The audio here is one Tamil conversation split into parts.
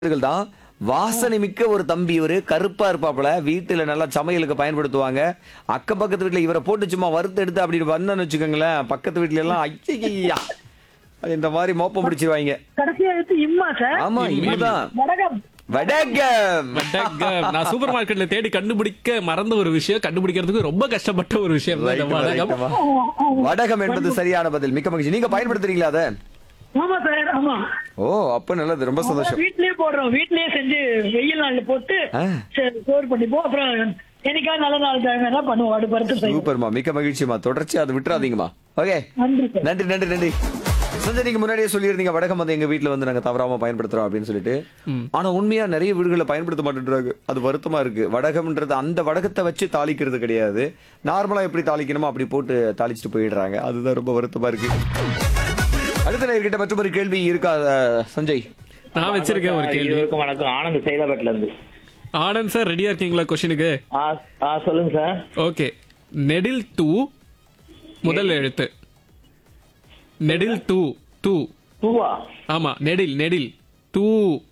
இவர்கள் தான் வாசனை மிக்க ஒரு தம்பி இவரு கருப்பா இருப்பாப்புல வீட்டுல நல்லா சமையலுக்கு பயன்படுத்துவாங்க அக்க பக்கத்து வீட்டுல இவரை போட்டு சும்மா வறுத்து எடுத்து அப்படி வந்தோன்னு வச்சுக்கோங்களேன் பக்கத்து வீட்டுல எல்லாம் ஐயா இந்த மாதிரி மோப்பம் பிடிச்சிருவாங்க கடைசியா எடுத்து இம்மா சார் ஆமா இவதான் வடகம் வடகம் வடக. நான் சூப்பர் மார்க்கெட்ல தேடி கண்டுபிடிக்க மறந்த ஒரு விஷயம் கண்டுபிடிக்கிறதுக்கு ரொம்ப கஷ்டப்பட்ட ஒரு விஷயம் தான் இந்த ரைட்டுமா, வடகம். ரைட்டுமா. வடகம் என்பது சரியான பதில் மிக்க மகிழ்ச்சி நீங்க பயன்படுத்துறீங்களா அத ஆமா சார் ஆமா ஓ அப்ப நல்லது ரொம்ப சந்தோஷம் வீட்லயே போடுறோம் வீட்லயே செஞ்சு வெயில் நாள்ல போட்டு ஆ. ஸ்டோர் பண்ணிப்போம் அப்புறம் என்னைக்கா நல்ல நாள் தேவைன்னா பண்ணுவோம் அடுப்பு வறுத்து செய்வோம் சூப்பர்மா மிக்க மகிழ்ச்சிமா தொடர்ச்சி அதை விட்டுறாதீங்கம்மா ஓகே நன்றி சார் நன்றி நன்றி நன்றி சஞ்சய் நீங்க முன்னாடியே சொல்லியிருந்தீங்க வடகம் வந்து எங்க வீட்ல வந்து நாங்க தவறாம பயன்படுத்துறோம் அப்படின்னு சொல்லிட்டு ஆனா உண்மையா நிறைய வீடுகளில் பயன்படுத்த மாட்டேன்றாங்க அது வருத்தமா இருக்கு வடகம்ன்றது அந்த வடகத்தை வச்சு தாளிக்கிறது கிடையாது நார்மலா எப்படி தாளிக்கணுமோ அப்படி போட்டு தாளிச்சுட்டு போயிடுறாங்க அதுதான் ரொம்ப வருத்தமா இருக்கு அடுத்த நேர்கிட்ட மற்றொரு கேள்வி இருக்கா அஹ், சஞ்சய் நான் வச்சிருக்கேன் ஒரு கேள்வி இருவருக்கும் வணக்கம் ஆனந்த் சைதாபேட்ல இருந்து ஆனந்த் சார் ரெடியா இருக்கீங்களா கொஸ்டினுக்கு ஆ ஆ சொல்லுங்க சார் ஓகே நெடில் டூ முதல் எழுத்து நெடில் டூ டூ டூவா ஆமா நெடில் நெடில் டூ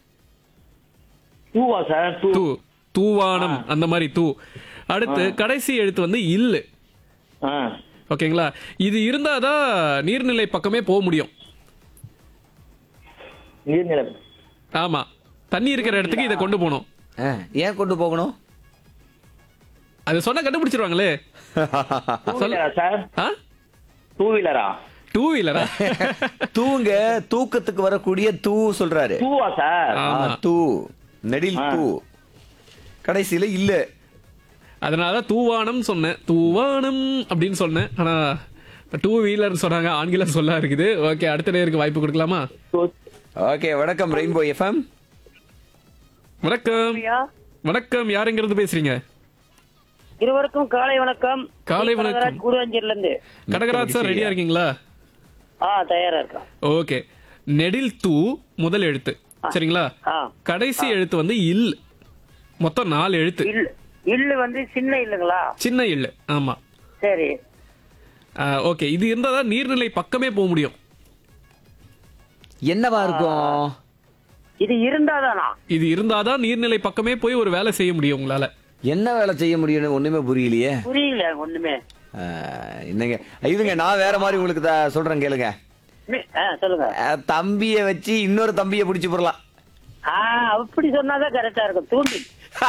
டூவா சார் டூ டூ தூவானம் அந்த மாதிரி தூ அடுத்து கடைசி எழுத்து வந்து இல்லு ஆ ஓகேங்களா இது இருந்தாதான் நீர்நிலை பக்கமே போக முடியும் நீர்நிலை ஆமா தண்ணி இருக்கிற இடத்துக்கு இதை கொண்டு போகணும் அஹ், ஏன் கொண்டு போகணும் அது சொன்னா கண்டுபிடிச்சிருவாங்களே டூ வீலரா சார் ஆ டூ வீலரா டூ வீலரா தூங்க தூக்கத்துக்கு வரக்கூடிய தூ சொல்றாரு டூவா சார் ஆ, ஆமா. தூ நெடில் ஆ. தூ கடைசியில இல்ல அதனால தூவானம் சொன்னேன் தூவானம் அப்படின்னு சொன்னேன் ஆனா டூ வீலர் சொன்னாங்க ஆங்கிலம் சொல்ல இருக்குது ஓகே அடுத்த நேருக்கு வாய்ப்பு கொடுக்கலாமா டூ- ஓகே வணக்கம் ரெயின்போ எஃப்எம் வணக்கம் வணக்கம் யாருங்கிறது பேசுறீங்க இருவருக்கும் காலை வணக்கம் காலை வணக்கம். கடகராஜ் கூடுவஞ்சூர்ல இருந்து கடகராஜ் சார் ரெடியா இருக்கீங்களா ஆ தயாரா இருக்கேன் ஓகே நெடில் தூ முதல் எழுத்து சரிங்களா ஆ கடைசி எழுத்து வந்து இல் மொத்தம் நாலு எழுத்து இல்லு இல்லு வந்து சின்ன இல்லுங்களா சின்ன இல்லு ஆமா சரி ஓகே இது இருந்தாதான் நீர்நிலை பக்கமே போக முடியும் என்னவா இருக்கும் இது இருந்தாதானா இது இருந்தாதான் நீர்நிலை பக்கமே போய் ஒரு வேலை செய்ய முடியும் உங்களால என்ன வேலை செய்ய முடியும்னு ஒண்ணுமே புரியலையே புரியல ஒண்ணுமே ஆ, என்னங்க இதுங்க நான் வேற மாதிரி உங்களுக்கு த- சொல்றேன் கேளுங்க மி- ஆ, சொல்லுங்க ஆ, தம்பிய வச்சு இன்னொரு தம்பிய பிடிச்சு போடலாம் ஆ அப்படி சொன்னாதான் கரெக்டா இருக்கும் தூண்டி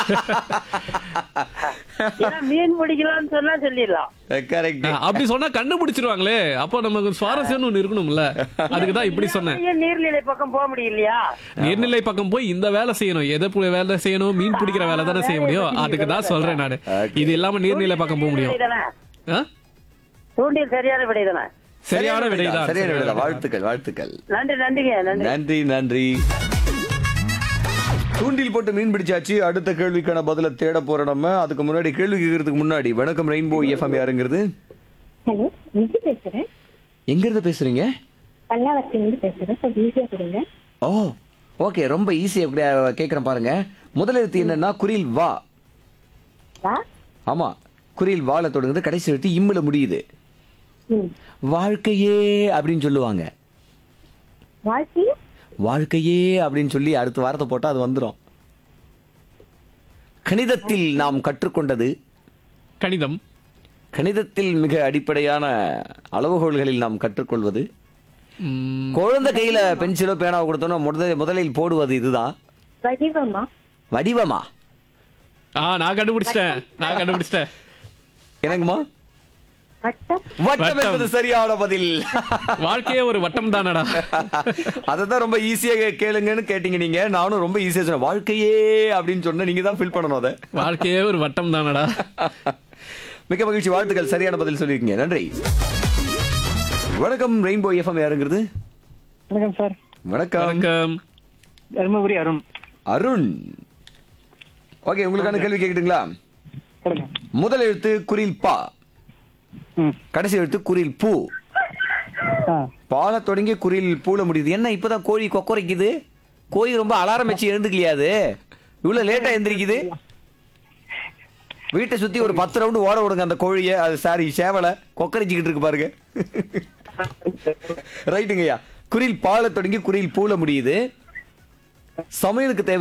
ஏன்னா மீன் பிடிக்கலாம்னு சொன்னா சொல்லிடலாம் கரெக்ட் ஆ, அப்படி சொன்னா கண்டுபிடிச்சிருவாங்களே அப்போ நமக்கு சுவாரஸ்யம்னு ஒண்ணு இருக்கணும்ல அதுக்கு தான் இப்படி சொன்னேன் ஏன் நீர்நிலை பக்கம் போக முடியலையா நீர்நிலை பக்கம் போய் இந்த வேலை செய்யணும் எதை பு- வேலை செய்யணும் மீன் பிடிக்கிற வேலை தானே செய்ய முடியும் அதுக்கு தான் சொல்றேன் நானு இது இல்லாம நீர்நிலை பக்கம் போக முடியும் விடைதானே? ஆ? தூண்டில் சரியான விடை தானே சரியான விடைதான் சரியான விடைதான் வாழ்த்துக்கள் வாழ்த்துக்கள் நன்றி நன்றிங்க நன்றி நன்றி நன்றி தூண்டில் போட்டு மீன் பிடிச்சாச்சு அடுத்த கேள்விக்கான பதில தேட போறோம் நம்ம அதுக்கு முன்னாடி கேள்வி கேட்கறதுக்கு முன்னாடி வணக்கம் ரெயின்போ எஃப்எம் யாருங்கிறது ஹலோ நிதி பேசுறேன் எங்க இருந்து பேசுறீங்க பல்லாவரத்திலிருந்து பேசுறேன் கொஞ்சம் ஈஸியா கொடுங்க ஓ ஓகே ரொம்ப ஈஸியா கேக்குறேன் பாருங்க முதல் எழுத்து என்னன்னா குரில் வா வா ஆமா குரில் வால தொடங்குது கடைசி எழுத்து இம்முல முடியுது ம் வாழ்க்கையே அப்படின்னு சொல்லுவாங்க வாழ்க்கை வாழ்க்கையே அப்படின்னு சொல்லி அடுத்த வாரத்தை போட்டா அது வந்துடும் கணிதத்தில் நாம் கற்றுக்கொண்டது கணிதம் கணிதத்தில் மிக அடிப்படையான அளவுகோல்களில் நாம் கற்றுக்கொள்வது ம், குழந்தை கையில பென்சிலோ பேனாவோ கொடுத்தோம்னா முதல் முதலில் போடுவது இதுதான் வடிவமா வடிவமா ஆ நான் கண்டுபிடிச்சிட்டேன் நான் கண்டுபிடிச்சிட்டேன் எனக்குமா வட்டம் வட்டம் வட்டம். என்பது சரியான பதில் வாழ்க்கையே ஒரு வட்டம் தானடா அததான் ரொம்ப ஈஸியா கேளுங்கன்னு கேட்டீங்க நீங்க நானும் ரொம்ப ஈஸியா சொன்னேன் வாழ்க்கையே அப்படின்னு சொன்ன நீங்க தான் ஃபில் பண்ணணும் அதை வாழ்க்கையே ஒரு வட்டம் தானடா மிக்க மகிழ்ச்சி வாழ்த்துக்கள் சரியான பதில் சொல்லியிருக்கீங்க நன்றி வணக்கம் ரெயின்போ எஃப்எம் யாருங்கிறது வணக்கம் சார் வணக்கம் வணக்கம் தருமபுரி அருண் அருண் ஓகே உங்களுக்கான கேள்வி கேக்குதுங்களா சொல்லுங்க முதல் எழுத்து குரில் பா ம் கடைசி எழுத்து குரில் பூ ஆ பால தொடங்கி குரில் பூல முடியுது என்ன இப்பதான் கோழி கொக்கரைக்குது கோழி ரொம்ப அலாரம் வச்சு எழுந்துக்கலையா அது இவ்வளவு லேட்டா எந்திரிக்குது வீட்டை சுத்தி ஒரு பத்து ரவுண்டு ஓட விடுங்க அந்த கோழிய அது சாரி சேவலை கொக்கரிச்சுக்கிட்டு இருக்கு பாருங்க ரைட்டுங்கய்யா குரில் பால தொடங்கி குரில் பூல முடியுது சமையலுக்கு தேவை